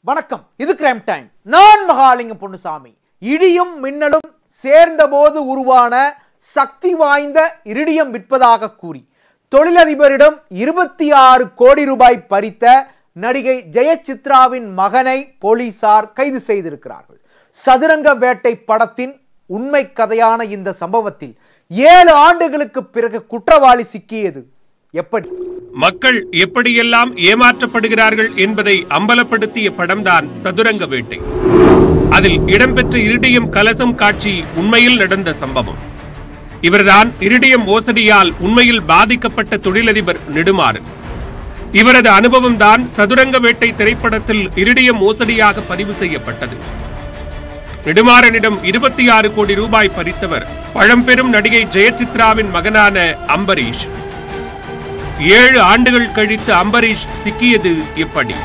வணக்கம் இது crime time நான் மகாலிங்கம் பொன்னுசாமி இடியும் மின்னலும் சேர்ந்தபோது உருவான சக்தி வாய்ந்த இரிடியம் விற்பதாக கூறி தொழிலதிபரிடம் இருபத்தி ஆறு கோடி ரூபாய் பறித்த நடிகை ஜெயசித்ராவின் மகனை போலீசார் கைது செய்திருக்கிறார்கள் சதுரங்க வேட்டை படத்தின் உண்மை கதையான இந்த சம்பவத்தில் ஏழு ஆண்டுகளுக்கு பிறகு குற்றவாளி சிக்கியது எப்படி மக்கள் எப்படியெல்லாம் ஏமாற்றப்படுகிறார்கள் என்பதை அம்பலப்படுத்திய படம்தான் சதுரங்க வேட்டை அதில் இடம்பெற்ற இரிடியம் கலசம் காட்சி உண்மையில் நடந்த சம்பவம் இவர்தான் இரிடியம் மோசடியால் உண்மையில் பாதிக்கப்பட்ட தொழிலதிபர் நெடுமாறன் இவரது அனுபவம் தான் சதுரங்க வேட்டை திரைப்படத்தில் இரிடியம் மோசடியாக பதிவு செய்யப்பட்டது நெடுமாறனிடம் இருபத்தி ஆறு கோடி ரூபாய் பறித்தவர் பழம்பெரும் நடிகை ஜெயசித்ராவின் மகனான அம்பரீஷ் ஏழு ஆண்டுகள் கழித்து அம்பரீஷ் சிக்கியது எப்படி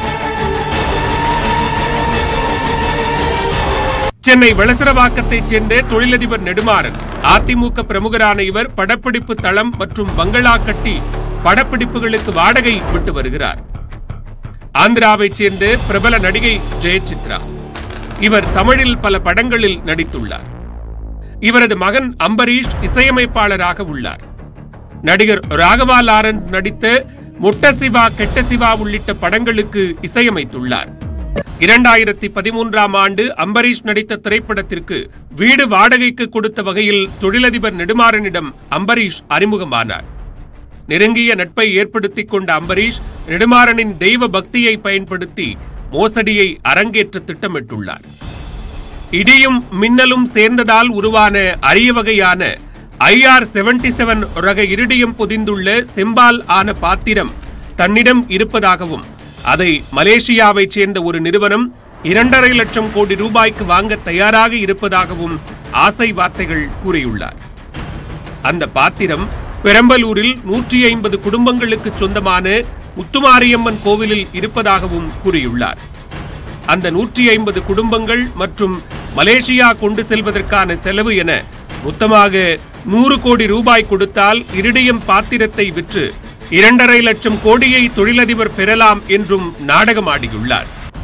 சென்னை வளசரவாக்கத்தைச் சேர்ந்த தொழிலதிபர் நெடுமாறன் அதிமுக பிரமுகரான இவர் படப்பிடிப்பு தளம் மற்றும் பங்களா கட்டி படப்பிடிப்புகளுக்கு வாடகை விட்டு வருகிறார் ஆந்திராவைச் சேர்ந்த பிரபல நடிகை ஜெயசித்ரா இவர் தமிழில் பல படங்களில் நடித்துள்ளார் இவரது மகன் அம்பரீஷ் இசையமைப்பாளராக உள்ளார் நடிகர் ராகவா லாரன்ஸ் நடித்த முட்ட சிவா கெட்ட சிவா உள்ளிட்ட படங்களுக்கு இசையமைத்துள்ளார் இரண்டாயிரத்தி பதிமூன்றாம் ஆண்டு அம்பரீஷ் நடித்த திரைப்படத்திற்கு வீடு வாடகைக்கு கொடுத்த வகையில் தொழிலதிபர் நெடுமாறனிடம் அம்பரீஷ் அறிமுகமானார் நெருங்கிய நட்பை ஏற்படுத்திக் கொண்ட அம்பரீஷ் நெடுமாறனின் தெய்வ பக்தியை பயன்படுத்தி மோசடியை அரங்கேற்ற திட்டமிட்டுள்ளார் இடியும் மின்னலும் சேர்ந்ததால் உருவான அரிய வகையான ஐஆர் செவன்டி செவன் ரக இரிடியம் பொதிந்துள்ள செம்பால் ஆன பாத்திரம் தன்னிடம் இருப்பதாகவும் அதை மலேசியாவைச் சேர்ந்த ஒரு நிறுவனம் இரண்டரை லட்சம் கோடி ரூபாய்க்கு வாங்க தயாராக இருப்பதாகவும் ஆசை வார்த்தைகள் கூறியுள்ளார் அந்த பாத்திரம் பெரம்பலூரில் நூற்றி ஐம்பது குடும்பங்களுக்கு சொந்தமான முத்துமாரியம்மன் கோவிலில் இருப்பதாகவும் கூறியுள்ளார் அந்த நூற்றி ஐம்பது குடும்பங்கள் மற்றும் மலேசியா கொண்டு செல்வதற்கான செலவு என மொத்தமாக நூறு கோடி ரூபாய் கொடுத்தால் இரிடியம் பாத்திரத்தை விற்று இரண்டரை லட்சம் கோடியை தொழிலதிபர் பெறலாம் என்றும் நாடகமாடியுள்ளார்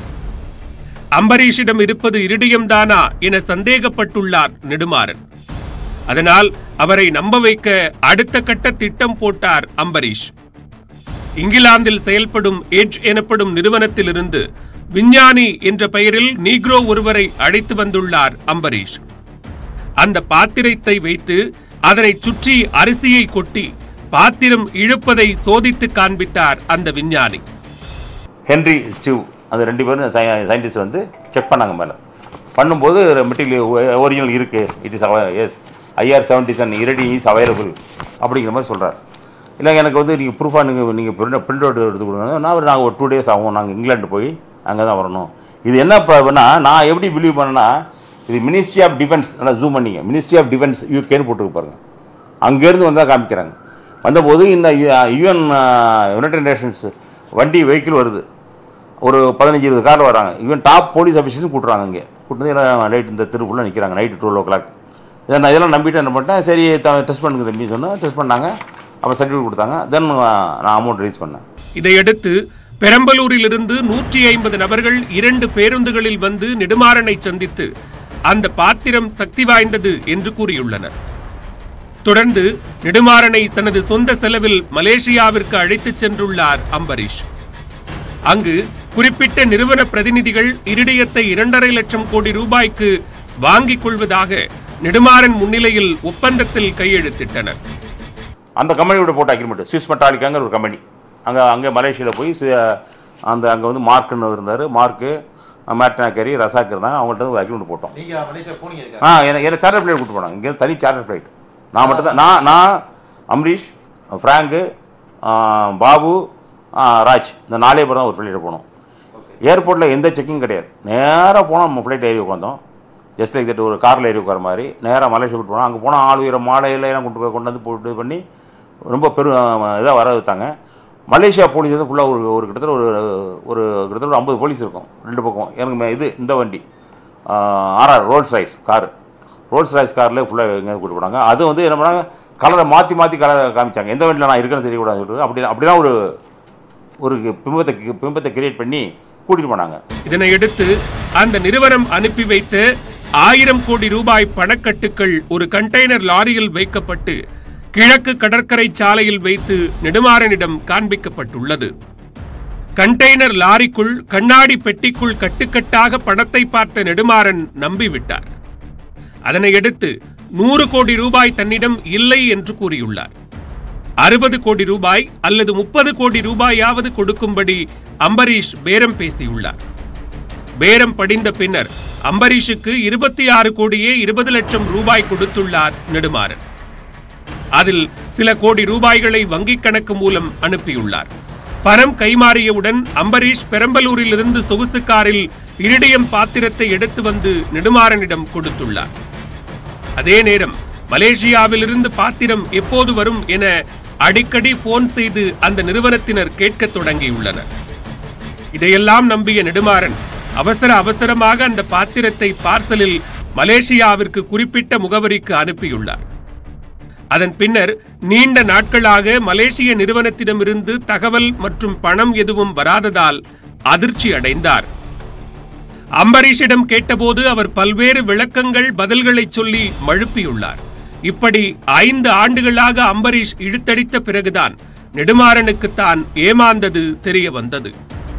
அம்பரீஷிடம் இருப்பது இரிடியம் தானா என சந்தேகப்பட்டுள்ளார் நெடுமாறன் அதனால் அவரை நம்ப வைக்க அடுத்த கட்ட திட்டம் போட்டார் அம்பரீஷ் இங்கிலாந்தில் செயல்படும் எட்ஜ் எனப்படும் நிறுவனத்திலிருந்து விஞ்ஞானி என்ற பெயரில் நீக்ரோ ஒருவரை அழைத்து வந்துள்ளார் அம்பரீஷ் அந்த பாத்திரத்தை வைத்து அதனை சுற்றி அரிசியை கொட்டி பாத்திரம் இழுப்பதை சோதித்து காண்பித்தார் அந்த விஞ்ஞானி ஹென்ரி ஸ்டீவ் அந்த ரெண்டு பேரும் சயின்டிஸ்ட் வந்து செக் பண்ணாங்க மேலே பண்ணும்போது மெட்டீரியல் ஒரிஜினல் இருக்குது it is as IR seventy seven iridium is available அப்படிங்கிற மாதிரி சொல்கிறார் இல்லை எனக்கு வந்து நீங்கள் ப்ரூஃபாக நீங்கள் நீங்கள் பிரிண்ட் பிரிண்ட் அவுட் எடுத்து கொடுங்க நான் ஒரு நாங்கள் ஒரு டூ டேஸ் ஆகும் நாங்கள் இங்கிலாந்து போய் அங்கே தான் வரணும் இது என்ன ப்ராப்ளம்னா நான் எப்படி பிலீவ் பண்ணேன்னா இது மினிஸ்ட்ரி ஆஃப் டிஃபென்ஸ் நல்லா ஜூம் பண்ணிங்க மினிஸ்ட்ரி ஆஃப் டிஃபென்ஸ் யூகேன்னு போட்டுருக்கு பாருங்க அங்கேருந்து வந்தால் காமிக்கிறாங்க வந்தபோது இந்த யுஎன் யுனைடெட் நேஷன்ஸ் வண்டி வெஹிக்கிள் வருது ஒரு பதினஞ்சு இருபது காரில் வராங்க ஈவன் டாப் போலீஸ் ஆஃபீஸரும் கூட்டுறாங்க இங்கே கூட்டு எல்லாம் நைட் இந்த தெருவுக்குள்ளே நிற்கிறாங்க நைட்டு டுவெல் ஓ கிளாக் இதை நான் இதெல்லாம் நம்பிட்டு என்ன பண்ணிட்டேன் சரி டெஸ்ட் பண்ணுங்க தம்பி சொன்னேன் டெஸ்ட் பண்ணாங்க அப்போ சர்டிஃபிகேட் கொடுத்தாங்க தென் நான் அமௌண்ட் ரீச் பண்ணேன் இதையடுத்து பெரம்பலூரிலிருந்து நூற்றி ஐம்பது நபர்கள் இரண்டு பேருந்துகளில் வந்து நெடுமாறனை சந்தித்து அந்த பாத்திரம் சக்தி வாய்ந்தது என்று கூறியுள்ளனர் தொடர்ந்து நெடுமாறனை தனது சொந்த செலவில் மலேசியாவிற்கு அழைத்துச் சென்றுள்ளார் அம்பரீஷ் அங்கு குறிப்பிட்ட நிறுவன பிரதிநிதிகள் இரிடியத்தை இரண்டரை லட்சம் கோடி ரூபாய்க்கு வாங்கிக் கொள்வதாக நெடுமாறன் முன்னிலையில் ஒப்பந்தத்தில் கையெழுத்திட்டனர் அந்த கம்பெனியோட போட்ட அக்ரிமெண்ட் சுவிஸ் மெட்டாலிக்காங்கிற ஒரு கம்பெனி அங்கே அங்கே மலேசியாவில் போய் சு- அந்த அங்கே வந்து மார்க்குன்னு இருந்தார் மார்க்கு மேட்னாக்கரி ரசாக் இருந்தாங்க அவங்கள்ட்ட ஒரு அக்ரிமெண்ட் போட்டோம் நீங்க மலேசியா போனீங்க ஆ எனக்கு எனக்கு சார்ட்டர் ஃப்ளைட் கூட்டு போனாங்க இங்கே தனி சார்ட்டர் ஃப்ளைட் நான் மட்டும் தான் நான் நான் அம்ரீஷ் ஃப்ராங்கு ஆ, பாபு ஆ, ராஜ் இந்த நாலே பேர் தான் ஒரு ஃப்ளைட்டில் போனோம் ஏர்போர்ட்டில் எந்த செக்கிங் கிடையாது நேராக போனோம் நம்ம ஃப்ளைட் ஏறி உட்காந்தோம் ஜஸ்ட் லைக் தட் ஒரு காரில் ஏறி உட்கார மாதிரி நேராக மலேசியா கூட்டு போனோம் அங்கே போனால் ஆள் உயர மாலையில எல்லாம் கொண்டு போய் கொண்டு வந்து போட்டு இது பண்ணி ரொம்ப பெரும் இதாக வர வைத்தாங்க மலேசியா போலீஸ் வந்து ஃபுல்லாக ஒரு ஒரு கிட்டத்தட்ட ஒரு ஒரு கிட்டத்தட்ட ஒரு ஐம்பது போலீஸ் இருக்கும் ரெண்டு பக்கம் எனக்கு மே- இது இந்த வண்டி RR Rolls Royce car Rolls Royce காரில் ஃபுல்லாக எங்கேயாவது கூட்டு போனாங்க அது வந்து என்ன பண்ணாங்க கலரை மாற்றி மாற்றி கலரை காமிச்சாங்க எந்த வண்டியில் நான் இருக்கேன்னு தெரியக்கூடாது சொல்லிட்டு அப்படி அப்படிலாம் ஒரு ஒரு பிம்பத்தை பிம்பத்தை கிரியேட் பண்ணி கூட்டிட்டு போனாங்க இதனையடுத்து அந்த நிறுவனம் அனுப்பி வைத்த ஆயிரம் கோடி ரூபாய் பணக்கட்டுகள் ஒரு கண்டெய்னர் லாரியில் வைக்கப்பட்டு கிழக்கு கடற்கரை சாலையில் வைத்து நெடுமாறனிடம் காண்பிக்கப்பட்டுள்ளது கண்டெய்னர் லாரிக்குள் கண்ணாடி பெட்டிக்குள் கட்டுக்கட்டாக பணத்தை பார்த்த நெடுமாறன் நம்பிவிட்டார் அதனையடுத்து நூறு கோடி ரூபாய் தன்னிடம் இல்லை என்று கூறியுள்ளார் அறுபது கோடி ரூபாய் அல்லது முப்பது கோடி ரூபாயாவது கொடுக்கும்படி அம்பரீஷ் பேரம் பேசியுள்ளார் பேரம் படிந்த பின்னர் அம்பரீஷுக்கு இருபத்தி ஆறு கோடியே இருபது லட்சம் ரூபாய் கொடுத்துள்ளார் நெடுமாறன் அதில் சில கோடி ரூபாய்களை வங்கிக் கணக்கு மூலம் அனுப்பியுள்ளார் பணம் கைமாறியவுடன் அம்பரீஷ் பெரம்பலூரிலிருந்து சொகுசு காரில் இரிடியம் பாத்திரத்தை எடுத்து வந்து நெடுமாறனிடம் கொடுத்துள்ளார் அதே நேரம் மலேசியாவிலிருந்து பாத்திரம் எப்போது வரும் என அடிக்கடி போன் செய்து அந்த நிறுவனத்தினர் கேட்கத் தொடங்கியுள்ளனர் இதையெல்லாம் நம்பிய நெடுமாறன் அவசர அவசரமாக அந்த பாத்திரத்தை பார்சலில் மலேசியாவிற்கு குறிப்பிட்ட முகவரிக்கு அனுப்பியுள்ளார் அதன் பின்னர் நீண்ட நாட்களாக மலேசிய நிறுவனத்திடமிருந்து தகவல் மற்றும் பணம் எதுவும் வராததால் அதிர்ச்சி அடைந்தார் அம்பரீஷிடம் கேட்டபோது அவர் பல்வேறு விளக்கங்கள் பதில்களை சொல்லி மழுப்பியுள்ளார் இப்படி ஐந்து ஆண்டுகளாக அம்பரீஷ் இழுத்தடித்த பிறகுதான் நெடுமாறனுக்கு தான் ஏமாந்தது தெரிய வந்தது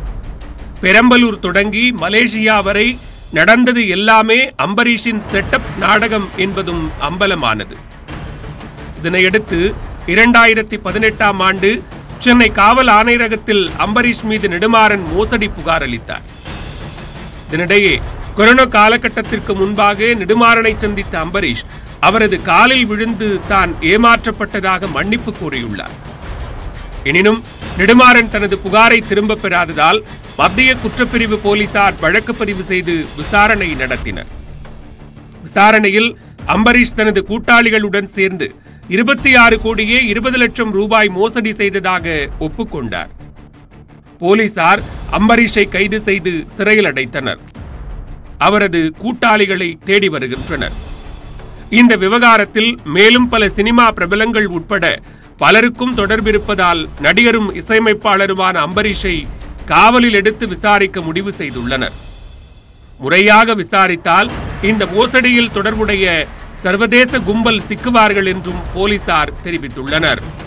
பெரம்பலூர் தொடங்கி மலேசியா வரை நடந்தது எல்லாமே அம்பரீஷின் செட்டப் நாடகம் என்பதும் அம்பலமானது இதனையடுத்து இரண்டாயிரத்தி பதினெட்டாம் ஆண்டு சென்னை காவல் ஆணையரகத்தில் அம்பரீஷ் மீது நெடுமாறன் மோசடி புகார் அளித்தார் இதனிடையே கொரோனா காலகட்டத்திற்கு முன்பாக நெடுமாறனை சந்தித்த அம்பரீஷ் அவரது காலில் விழுந்து தான் ஏமாற்றப்பட்டதாக மன்னிப்பு கோரியுள்ளார் எனினும் நெடுமாறன் தனது புகாரை திரும்பப் பெறாததால் மத்திய குற்றப்பிரிவு போலீசார் வழக்கு பதிவு செய்து விசாரணை நடத்தினர் விசாரணையில் அம்பரீஷ் தனது கூட்டாளிகளுடன் சேர்ந்து இருபத்தி ஆறு கோடியே இருபது லட்சம் ரூபாய் மோசடி செய்ததாக ஒப்புக்கொண்டார் போலீசார் அம்பரீஷை கைது செய்து சிறையில் அடைத்தனர் அவரது கூட்டாளிகளை தேடி வருகின்றனர் இந்த விவகாரத்தில் மேலும் பல சினிமா பிரபலங்கள் உட்பட பலருக்கும் தொடர்பிருப்பதால் நடிகரும் இசையமைப்பாளருமான அம்பரீஷை காவலில் எடுத்து விசாரிக்க முடிவு செய்துள்ளனர் முறையாக விசாரித்தால் இந்த மோசடியில் தொடர்புடைய சர்வதேச கும்பல் சிக்குவார்கள் என்றும் போலீசார் தெரிவித்துள்ளனர்